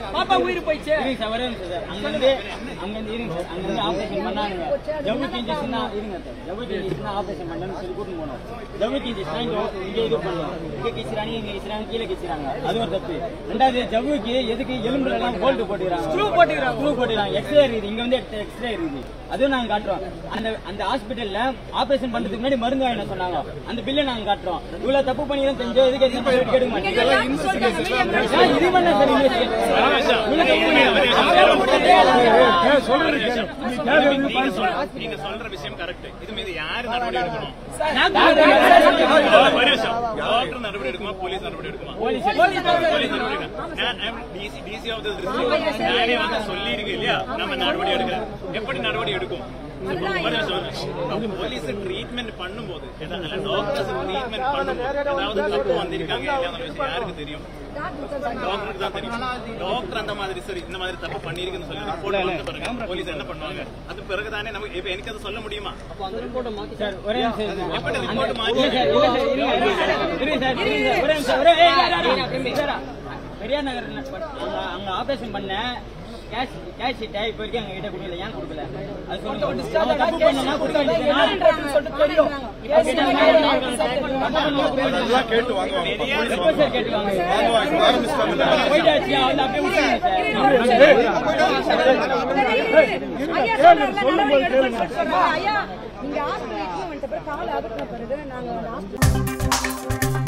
பாப்பா உயிர் போயிடுச்சு இருங்க சார் வரேன் சார் அங்கிருந்து அங்கிருந்து இருங்க சார் அங்கிருந்து ஆபரேஷன் பண்ணாங்க ஜவ்வு இன்ஜெக்ஷன் இருங்க சார் ஜவ்வு இன்ஜெக்ஷன் ஆபரேஷன் பண்ணணும்னு சொல்லி கூட்டிட்டு போனோம் ஜவ்வு இன்ஜெக்ஷன் இங்க இங்க இது பண்ணோம் இங்க கிச்சிராங்க இங்க கிச்சிராங்க கீழே கிச்சிராங்க அது ஒரு தப்பு ரெண்டாவது ஜவ்வுக்கு எதுக்கு எலும்புல எல்லாம் போல்ட் போட்டுக்கிறாங்க ஸ்க்ரூ போட்டுக்கிறாங்க ஸ்க்ரூ போட்டுக்கிறாங்க எக்ஸ்ரே இருக்குது இங்க வந்து எக்ஸ்ரே இருக்குது அதுவும் நாங்க காட்டுறோம் அந்த அந்த ஹாஸ்பிட்டல்ல ஆபரேஷன் பண்றதுக்கு முன்னாடி மருந்து வாங்கின சொன்னாங்க அந்த பில்லை நாங்க காட்டுறோம் இவ்வளவு தப்பு பண்ணி தான் தெரிஞ்சோம் எதுக்கு எதுக்கு போய் கேட்க மாட்டீங்க சார், இது பண்ண சார் நீங்க சொல்ற விஷயம் கரெக்ட் இது மீது யாரு நடவடிக்கை எடுக்கணும் இன்வெஸ்டிகேஷன் ஒரு நிமிஷம். டாக்டர் நடவடிக்கை எடுக்குமா போலீஸ் நடவடிக்கை எடுக்குமா போலீஸ் போலீஸ் நடவடிக்கை எடுக்கணும். நான் I'm DC DC of the district. நானே வந்து சொல்லியிருக்கேன் இல்லையா நம்ம நடவடிக்கை எடுக்கிறேன் எப்படி நடவடிக்கை எடுக்கும் ஒரு நிமிஷம். போலீஸ் ட்ரீட்மெண்ட் பண்ணும்போது ஏதாவது டாக்டர்ஸ் ட்ரீட்மெண்ட் பண்ணும்போது ஏதாவது தப்பு வந்திருக்காங்க இல்லையா விஷயம் யாருக்கு தெரியும் டாக்டருக்கு தான் தெரியும் டாக்டர் அந்த மாதிரி சரி இந்த மாதிரி தப்பு பண்ணிருக்குன்னு சொல்லி ரிப்போர்ட் வந்த பிறகு போலீஸ் என்ன பண்ணுவாங்க அது பிறகுதானே நமக்கு இப்ப எனக்கு அது சொல்ல முடியுமா சார் ஒரே நிமிஷம் எப்படி இருங்க. ரிப்போர்ட் இல்ல மாத்தி சார், இல்ல சார், இருங்க, இருங்க சார். இருங்க சார், இருங்க சார், ஒரே நிமிஷம், ஒரே- ஏய், ஏய், ஏய், ஏய், சார், பெரியார் நகர் அங்க அங்க ஆபரேஷன் பண்ண கேஷ் கேஷ் ஷீட்டை இப்போ வரைக்கும் எங்க கிட்ட கொடுக்கல ஏன் கொடுக்கல அது சொல்லுங்க அவங்க தப்பு பண்ணனா கொடுக்க வேண்டியதுதானே? சொல்லிட்டு தெரியும் கேட்டு வாங்குவாங்க எப்போ சார் கேட்டுவாங்க போயிட்டாச்சு அவன் அப்படியே விட்டுருங்க சார் ஐயா நீங்க ஹாஸ்பிட்டல் வந்துட்டு பிறகு கால் அகற்றின பிறகு நாங்க ஹாஸ்பிட்டல்